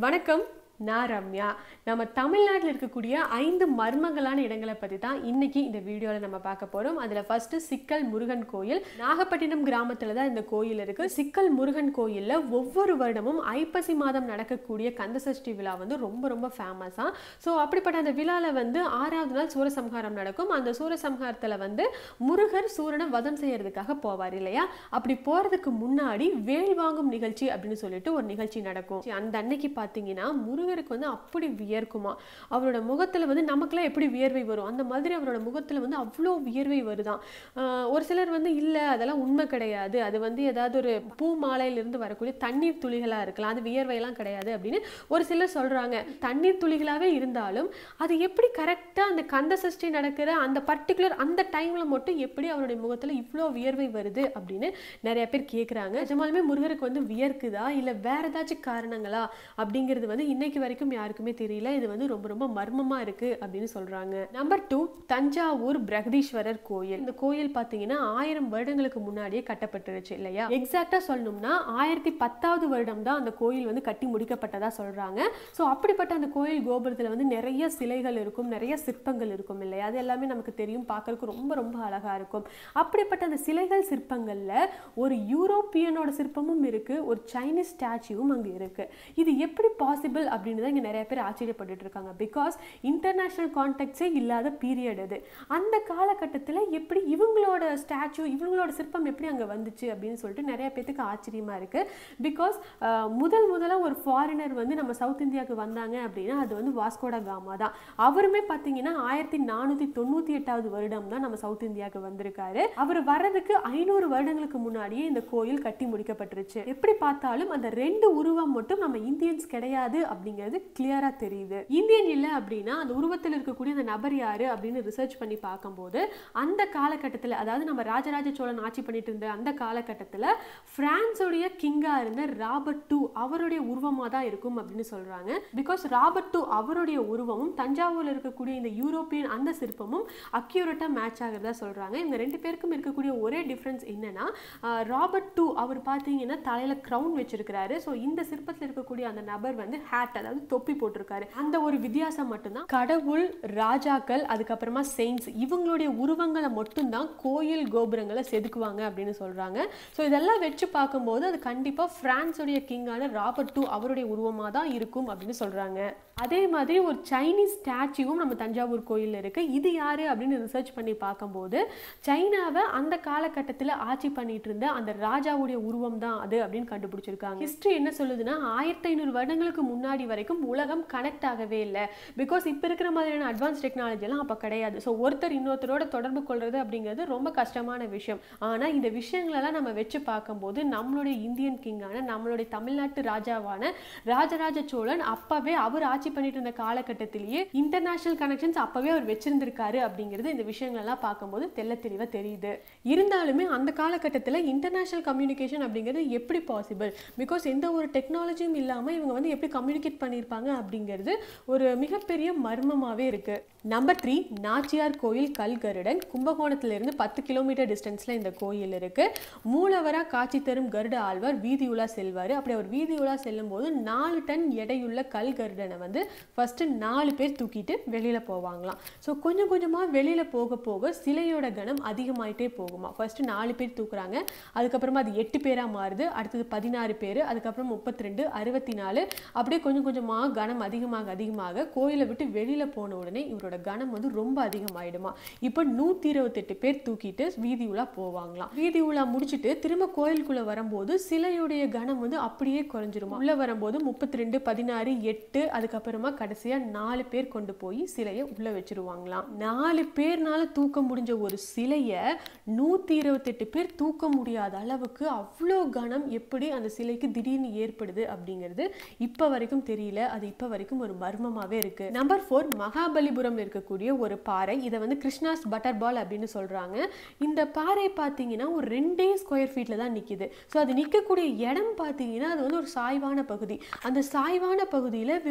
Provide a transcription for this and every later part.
வணக்கம் நான் ரம்யா நம்ம தமிழ்நாட்டில் இருக்கக்கூடிய ஐந்து மர்மங்களான இடங்களை பற்றி தான் இன்னைக்கு இந்த வீடியோவில் நம்ம பார்க்க போகிறோம் அதில் ஃபர்ஸ்ட் சிக்கல் முருகன் கோயில் நாகப்பட்டினம் கிராமத்தில் தான் இந்த கோயில் இருக்கு சிக்கல் முருகன் கோயிலில் ஒவ்வொரு வருடமும் ஐப்பசி மாதம் நடக்கக்கூடிய கந்தசஷ்டி விழா வந்து ரொம்ப ரொம்ப ஃபேமஸாக ஸோ அப்படிப்பட்ட அந்த விழாவில் வந்து ஆறாவது நாள் சூரசம்ஹாரம் நடக்கும் அந்த சூரசம்ஹாரத்தில் வந்து முருகர் சூரனை வதம் செய்யறதுக்காக போவார் இல்லையா அப்படி போகிறதுக்கு முன்னாடி வேல் வாங்கும் நிகழ்ச்சி அப்படின்னு சொல்லிட்டு ஒரு நிகழ்ச்சி நடக்கும் அந்த அன்னைக்கு பார்த்தீங்கன்னா முருகருக்கு வந்து அப்படி வியர்க்குமா அவரோட முகத்தில் வந்து நமக்குலாம் எப்படி வியர்வை வரும் அந்த மாதிரி அவரோட முகத்தில் வந்து அவ்வளோ வியர்வை வருதாம் ஆஹ் ஒரு சிலர் வந்து இல்லை அதெல்லாம் உண்மை கிடையாது அது வந்து ஏதாவது ஒரு பூ மாலையிலிருந்து வரக்கூடிய தண்ணீர் துளிகளாக இருக்கலாம் அது வியர்வையெல்லாம் கிடையாது அப்படின்னு ஒரு சிலர் சொல்கிறாங்க தண்ணீர் துளிகளாகவே இருந்தாலும் அது எப்படி கரெக்டாக அந்த கந்த சஷ்டி நடக்கிற அந்த பர்டிகுலர் அந்த டைமில் மட்டும் எப்படி அவருடைய முகத்தில் இவ்வளோ வியர்வை வருது அப்படின்னு நிறைய பேர் கேட்குறாங்க நிஜமாலுமே முருகருக்கு வந்து வியர்க்குதா இல்லை வேற ஏதாச்சும் காரணங்களா அப்படிங்கிறது வந்து இன்னைக்கு வரைக்கும் யாருக்குமே தெரியல இது வந்து ரொம்ப ரொம்ப மர்மமா இருக்கு அப்படின்னு சொல்றாங்க நம்பர் டூ தஞ்சாவூர் பிரகதீஸ்வரர் கோயில் இந்த கோயில் பார்த்தீங்கன்னா ஆயிரம் வருடங்களுக்கு முன்னாடியே கட்டப்பட்டுருச்சு இல்லையா எக்ஸாக்டா சொல்லணும்னா ஆயிரத்தி பத்தாவது வருடம் தான் அந்த கோயில் வந்து கட்டி முடிக்கப்பட்டதா சொல்றாங்க ஸோ அப்படிப்பட்ட அந்த கோயில் கோபுரத்தில் வந்து நிறைய சிலைகள் இருக்கும் நிறைய சிற்பங்கள் இருக்கும் இல்லையா அது எல்லாமே நமக்கு தெரியும் பார்க்கறதுக்கு ரொம்ப ரொம்ப அழகா இருக்கும் அப்படிப்பட்ட அந்த சிலைகள் சிற்பங்கள்ல ஒரு யூரோப்பியனோட சிற்பமும் இருக்கு ஒரு சைனீஸ் ஸ்டாச்சுவும் அங்கே இருக்கு இது எப்படி பாசிபிள் அப்படின்னு தான் இங்கே நிறைய பேர் ஆச்சரியப்பட்டுட்டு இருக்காங்க பிகாஸ் இன்டர்நேஷ்னல் கான்டாக்ட்ஸே இல்லாத பீரியட் அது அந்த காலகட்டத்தில் எப்படி இவங்களோட ஸ்டாச்சு இவங்களோட சிற்பம் எப்படி அங்கே வந்துச்சு அப்படின்னு சொல்லிட்டு நிறைய பேத்துக்கு ஆச்சரியமா இருக்கு பிகாஸ் முதல் முதலாக ஒரு ஃபாரினர் வந்து நம்ம சவுத் இந்தியாவுக்கு வந்தாங்க அப்படின்னா அது வந்து வாஸ்கோடா காமா தான் அவருமே பார்த்தீங்கன்னா ஆயிரத்தி நானூற்றி தொண்ணூற்றி எட்டாவது வருடம் தான் நம்ம சவுத் இந்தியாவுக்கு வந்திருக்காரு அவர் வர்றதுக்கு ஐநூறு வருடங்களுக்கு முன்னாடியே இந்த கோயில் கட்டி முடிக்கப்பட்டுருச்சு எப்படி பார்த்தாலும் அந்த ரெண்டு உருவம் மட்டும் நம்ம இந்தியன்ஸ் கிடையாது அப்படிங்கிறது கிளியரா தெரியுது இந்தியன் இல்லை அப்படின்னா அந்த உருவத்தில் இருக்கக்கூடிய அந்த நபர் யாரு அப்படின்னு ரிசர்ச் பண்ணி பார்க்கும்போது அந்த காலகட்டத்தில் அதாவது நம்ம ராஜராஜ சோழன் ஆட்சி பண்ணிட்டு இருந்த அந்த காலகட்டத்தில் பிரான்ஸோடைய கிங்கா இருந்த ராபர்ட் டூ அவருடைய உருவமாக தான் இருக்கும் அப்படின்னு சொல்றாங்க பிகாஸ் ராபர்ட் டூ அவருடைய உருவமும் தஞ்சாவூர்ல இருக்கக்கூடிய இந்த யூரோப்பியன் அந்த சிற்பமும் அக்யூரேட்டா மேட்ச் ஆகிறதா சொல்றாங்க இவங்க ரெண்டு பேருக்கும் இருக்கக்கூடிய ஒரே டிஃப்ரென்ஸ் என்னன்னா ஆஹ் ராபர்ட் டூ அவர் பார்த்தீங்கன்னா தலையில கிரவுன் வச்சிருக்கிறாரு ஸோ இந்த சிற்பத்தில் இருக்கக்கூடிய அந்த நபர் வந்து ஹேட் அதாவது தொப்பி போட்டிருக்காரு அந்த ஒரு வித்தியாசம் மட்டும்தான் கடவுள் ராஜாக்கள் அதுக்கப்புறமா செயின்ஸ் இவங்களுடைய உருவங்களை மட்டும்தான் கோயில் கோபுரங்களை செதுக்குவாங்க அப்படின்னு சொல்றாங்க ஸோ இதெல்லாம் வச்சு பார்க்கும்போது அது கண்டிப்பா பிரான்ஸுடைய கிங்கான ராபர்ட் டூ அவருடைய உருவமாக தான் இருக்கும் அப்படின்னு சொல்றாங்க அதே மாதிரி ஒரு சைனீஸ் ஸ்டாச்சுவும் நம்ம தஞ்சாவூர் கோயிலில் இருக்கு இது யாரு அப்படின்னு ரிசர்ச் பண்ணி பார்க்கும்போது சைனாவை அந்த காலகட்டத்தில் ஆட்சி பண்ணிட்டு இருந்த அந்த ராஜாவுடைய உருவம் தான் அது அப்படின்னு கண்டுபிடிச்சிருக்காங்க ஹிஸ்டரி என்ன சொல்லுதுன்னா ஆயிரத்தி ஐநூறு வருடங்களுக்கு முன்னாடி வரைக்கும் உலகம் கனெக்ட் ஆகவே இல்லை பிகாஸ் இப்போ இருக்கிற மாதிரியான அட்வான்ஸ் டெக்னாலஜி எல்லாம் அப்போ கிடையாது ஸோ ஒருத்தர் இன்னொருத்தரோட தொடர்பு கொள்றது அப்படிங்கிறது ரொம்ப கஷ்டமான விஷயம் ஆனால் இந்த விஷயங்களெல்லாம் நம்ம வச்சு பார்க்கும்போது நம்மளுடைய இந்தியன் கிங்கான நம்மளுடைய தமிழ்நாட்டு ராஜாவான ராஜராஜ சோழன் அப்பவே அவர் ஆட்சி பண்ணிட்டு இருந்த காலகட்டத்திலேயே இன்டர்நேஷனல் கனெக்ஷன்ஸ் அப்பவே அவர் வச்சிருந்திருக்காரு அப்படிங்கிறது இந்த விஷயங்கள் எல்லாம் பார்க்கும்போது தெல்ல தெளிவா தெரியுது இருந்தாலுமே அந்த காலகட்டத்தில் இன்டர்நேஷனல் கம்யூனிகேஷன் அப்படிங்கிறது எப்படி பாசிபிள் பிகாஸ் எந்த ஒரு டெக்னாலஜியும் இல்லாமல் இவங்க வந்து எப்படி கம்யூனிகேட் பண்ணியிருப்பாங்க அப்படிங்கிறது ஒரு மிகப்பெரிய மர்மமாகவே இருக்கு நம்பர் த்ரீ நாச்சியார் கோயில் கல்கருடன் கும்பகோணத்திலிருந்து பத்து கிலோமீட்டர் டிஸ்டன்ஸில் இந்த கோயில் இருக்கு மூலவராக காட்சி தரும் கருட ஆழ்வார் வீதி உலா செல்வார் அப்படி அவர் வீதி உலா செல்லும் போது நாலு டன் எடையுள்ள கல் கருடனை வந்து ஃபர்ஸ்ட் நாலு பேர் தூக்கிட்டு வெளியில போவாங்களாம் ஸோ கொஞ்சம் கொஞ்சமாக வெளியில போக போக சிலையோட கணம் அதிகமாயிட்டே போகுமா ஃபர்ஸ்ட் நாலு பேர் தூக்குறாங்க அதுக்கப்புறமா அது எட்டு பேரா மாறுது அடுத்தது பதினாறு பேர் அதுக்கப்புறம் முப்பத்தி ரெண்டு அறுபத்தி நாலு அப்படியே கொஞ்சம் கொஞ்சமாக கணம் அதிகமாக அதிகமாக கோயிலை விட்டு வெளியில போன உடனே இவரோட கணம் வந்து ரொம்ப அதிகமாயிடுமா இப்போ நூற்றி இருபத்தெட்டு பேர் தூக்கிட்டு வீதி உலா போவாங்களாம் வீதி உலா முடிச்சுட்டு திரும்ப கோயிலுக்குள்ள வரும்போது சிலையுடைய கணம் வந்து அப்படியே குறைஞ்சிருமா உள்ள வரும்போது முப்பத்தி ரெண்டு பதினாறு எட்டு அதுக்கப்புறமா கடைசியா நாலு பேர் கொண்டு போய் சிலையை உள்ள வச்சிருவாங்களாம் நாலு பேர்னால தூக்க முடிஞ்ச ஒரு சிலைய நூத்தி இருபத்தெட்டு பேர் தூக்க முடியாத அளவுக்கு அவ்வளோ கணம் எப்படி அந்த சிலைக்கு திடீர்னு ஏற்படுது அப்படிங்கிறது இப்ப வரைக்கும் தெரியல அது இப்ப வரைக்கும் ஒரு மர்மமாவே இருக்கு நம்பர் ஃபோர் மகாபலிபுரம் இருக்கக்கூடிய ஒரு பாறை இதை வந்து கிருஷ்ணாஸ் பட்டர் பால் அப்படின்னு சொல்றாங்க இந்த பாறை பார்த்தீங்கன்னா ஒரு ரெண்டே ஸ்கொயர் ஃபீட்ல தான் நிக்குது ஸோ அது நிற்கக்கூடிய இடம் பார்த்தீங்கன்னா அது வந்து ஒரு சாய்வான பகுதி அந்த சாய்வான பகுதியில் வெறும் ரெண்டு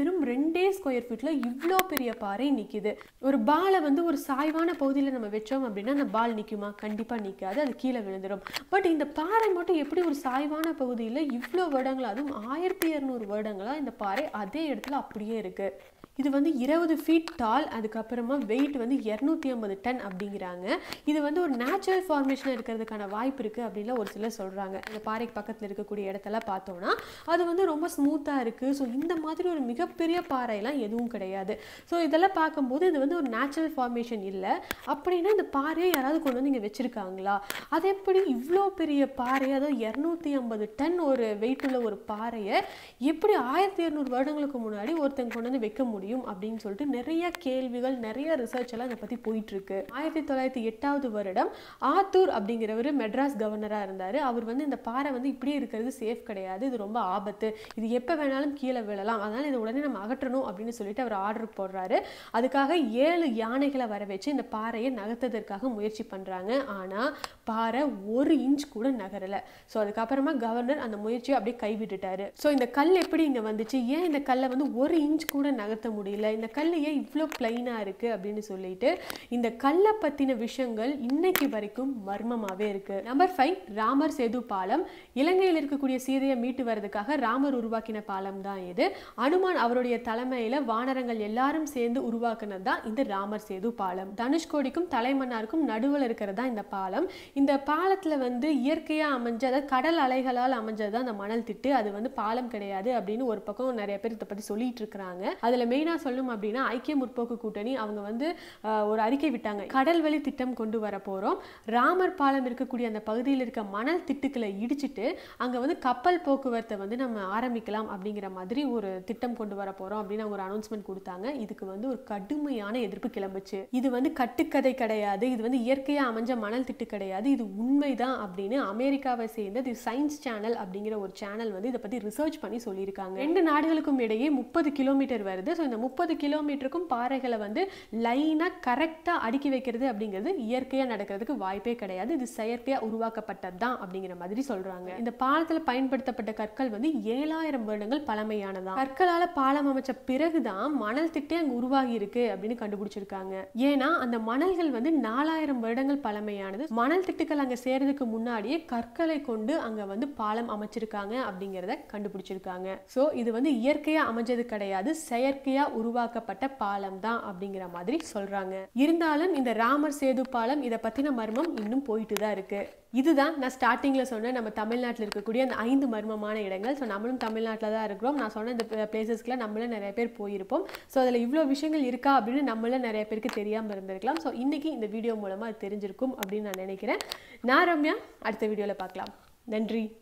ரெண்டே ஸ்கொயர் ஃபீட்டில் இவ்வளோ பெரிய பாறை நிற்கிது ஒரு பாலை வந்து ஒரு சாய்வான பகுதியில் நம்ம வச்சோம் அப்படின்னா அந்த பால் நிற்குமா கண்டிப்பாக நிற்காது அது கீழே விழுந்துடும் பட் இந்த பாறை மட்டும் எப்படி ஒரு சாய்வான பகுதியில் இவ்வளோ வருடங்களா அதுவும் ஆயிரத்தி இரநூறு வருடங்களா இந்த பாறை அதே இடத்துல அப்படியே இருக்குது இது வந்து இருபது ஃபீட் டால் அதுக்கப்புறமா வெயிட் வந்து இரநூத்தி ஐம்பது டன் அப்படிங்கிறாங்க இது வந்து ஒரு நேச்சுரல் ஃபார்மேஷனாக இருக்கிறதுக்கான வாய்ப்பு இருக்குது அப்படின்லாம் ஒரு சிலர் சொல்கிறாங்க இந்த பாறைக்கு பக்கத்தில் இருக்கக்கூடிய இடத்தெல்லாம் பார்த்தோம்னா அது வந்து ரொம்ப ஸ்மூத்தாக இருக்குது ஸோ இந்த மாதிரி ஒரு மிகப்பெரிய பாறையெல்லாம் எதுவும் கிடையாது ஸோ இதெல்லாம் பார்க்கும்போது இது வந்து ஒரு நேச்சுரல் ஃபார்மேஷன் இல்லை அப்படின்னா இந்த பாறையை யாராவது கொண்டு வந்து இங்கே வச்சுருக்காங்களா அது எப்படி இவ்வளோ பெரிய பாறை அதாவது இரநூத்தி ஐம்பது டன் ஒரு வெயிட் உள்ள ஒரு பாறையை எப்படி ஆயிரத்தி இரநூறு வருடங்களுக்கு முன்னாடி ஒருத்தங்க கொண்டு வந்து வைக்க முடியும் முடியும் அப்படின்னு சொல்லிட்டு நிறைய கேள்விகள் நிறைய ரிசர்ச் எல்லாம் இதை பற்றி போயிட்டு இருக்கு ஆயிரத்தி தொள்ளாயிரத்தி எட்டாவது வருடம் ஆத்தூர் அப்படிங்கிறவர் மெட்ராஸ் கவர்னராக இருந்தார் அவர் வந்து இந்த பாறை வந்து இப்படியே இருக்கிறது சேஃப் கிடையாது இது ரொம்ப ஆபத்து இது எப்போ வேணாலும் கீழே விழலாம் அதனால் இதை உடனே நம்ம அகற்றணும் அப்படின்னு சொல்லிட்டு அவர் ஆர்டர் போடுறாரு அதுக்காக ஏழு யானைகளை வர வச்சு இந்த பாறையை நகர்த்ததற்காக முயற்சி பண்ணுறாங்க ஆனால் பாறை ஒரு இன்ச் கூட நகரலை ஸோ அதுக்கப்புறமா கவர்னர் அந்த முயற்சியை அப்படியே கைவிட்டுட்டாரு ஸோ இந்த கல் எப்படி இங்கே வந்துச்சு ஏன் இந்த கல்லை வந்து ஒரு இன்ச் கூட நகர்த்த முடியல இந்த கல் ஏன் இவ்வளோ பிளைனாக இருக்குது அப்படின்னு சொல்லிட்டு இந்த கல்லை பற்றின விஷயங்கள் இன்னைக்கு வரைக்கும் மர்மமாகவே இருக்குது நம்பர் ஃபைவ் ராமர் சேது பாலம் இலங்கையில் இருக்கக்கூடிய சீதையை மீட்டு வர்றதுக்காக ராமர் உருவாக்கின பாலம் தான் இது அனுமான் அவருடைய தலைமையில் வானரங்கள் எல்லாரும் சேர்ந்து உருவாக்குனது தான் இந்த ராமர் சேது பாலம் தனுஷ்கோடிக்கும் தலைமன்னாருக்கும் நடுவில் இருக்கிறது தான் இந்த பாலம் இந்த பாலத்தில் வந்து இயற்கையாக அமைஞ்ச அதாவது கடல் அலைகளால் அமைஞ்சது தான் அந்த மணல் திட்டு அது வந்து பாலம் கிடையாது அப்படின்னு ஒரு பக்கம் நிறைய பேர் இதை பற்றி சொல்லிட்டு இருக்கிறாங்க அதில் மெயினாக சொல்லணும் அப்படின்னா ஐக்கிய முற்போக்கு கூட்டணி அவங்க வந்து ஒரு அறிக்கை விட்டாங்க கடல் வழி திட்டம் கொண்டு வர போகிறோம் ராமர் பாலம் இருக்கக்கூடிய அந்த பகுதியில் இருக்க மணல் திட்டுக்களை இடிச்சிட்டு அங்கே வந்து கப்பல் போக்குவரத்தை வந்து நம்ம ஆரம்பிக்கலாம் அப்படிங்கிற மாதிரி ஒரு திட்டம் கொண்டு வர போகிறோம் அப்படின்னு அவங்க ஒரு அனௌன்ஸ்மெண்ட் கொடுத்தாங்க இதுக்கு வந்து ஒரு கடுமையான எதிர்ப்பு கிளம்புச்சு இது வந்து கட்டுக்கதை கிடையாது இது வந்து இயற்கையாக அமைஞ்ச மணல் திட்டு கிடையாது இது உண்மைதான் அப்படின்னு அமெரிக்காவை சேர்ந்த தி சயின்ஸ் சேனல் அப்படிங்கிற ஒரு சேனல் வந்து இதை பற்றி ரிசர்ச் பண்ணி சொல்லியிருக்காங்க ரெண்டு நாடுகளுக்கும் இடையே முப்பது கிலோமீட்டர் வருது ஸோ இந்த முப்பது கிலோமீட்டருக்கும் பாறைகளை வந்து லைனாக கரெக்டாக அடுக்கி வைக்கிறது அப்படிங்கிறது இயற்கையாக நடக்கிறதுக்கு வாய்ப்பே கிடையாது இது செயற்கையாக உருவாக்கப்பட்டது தான் அப்படிங்கிற மாதிரி சொல்கிறாங்க இந்த பாலத்தில் பயன்படுத்தப்பட்ட கற்கள் வந்து ஏழாயிரம் வருடங்கள் பழமையானதான் கற்களால் பாலம் அமைச்ச பிறகுதான் மணல் திட்டே அங்கே உருவாகி இருக்கு அப்படின்னு கண்டுபிடிச்சிருக்காங்க ஏன்னா அந்த மணல்கள் வந்து நாலாயிரம் வருடங்கள் பழமையானது மணல் திட்டுக்கள் அங்கே சேர்றதுக்கு முன்னாடியே கற்களை கொண்டு அங்கே வந்து பாலம் அமைச்சிருக்காங்க அப்படிங்கிறத கண்டுபிடிச்சிருக்காங்க ஸோ இது வந்து இயற்கையாக அமைஞ்சது கிடையாது செயற்கையாக உருவாக்கப்பட்ட பாலம் தான் அப்படிங்கிற மாதிரி சொல்றாங்க இருந்தாலும் இந்த ராமர் சேது பாலம் இதை பற்றின மர்மம் இன்னும் போயிட்டு தான் இருக்கு இதுதான் நான் ஸ்டார்டிங்கில் சொன்ன நம்ம தமிழ்நாட்டில் இருக்கக்கூடிய அந்த ஐந்து மர்மமான இடங்கள் ஸோ நம்மளும் தமிழ்நாட்டில் தான் இருக்கிறோம் நான் சொன்ன இந்த பிளேசஸ்க்குலாம் நம்மளும் நிறைய பேர் போயிருப்போம் ஸோ அதில் இவ்வளோ விஷயங்கள் இருக்கா அப்படின்னு நம்மள நிறைய பேருக்கு தெரியாமல் இருந்திருக்கலாம் ஸோ இன்றைக்கி இந்த வீடியோ மூலமாக அது தெரிஞ்சிருக்கும் அப்படின்னு நான் நினைக்கிறேன் நான் ரம்யா அடுத்த வீடியோவில் பார்க்கலாம் நன்றி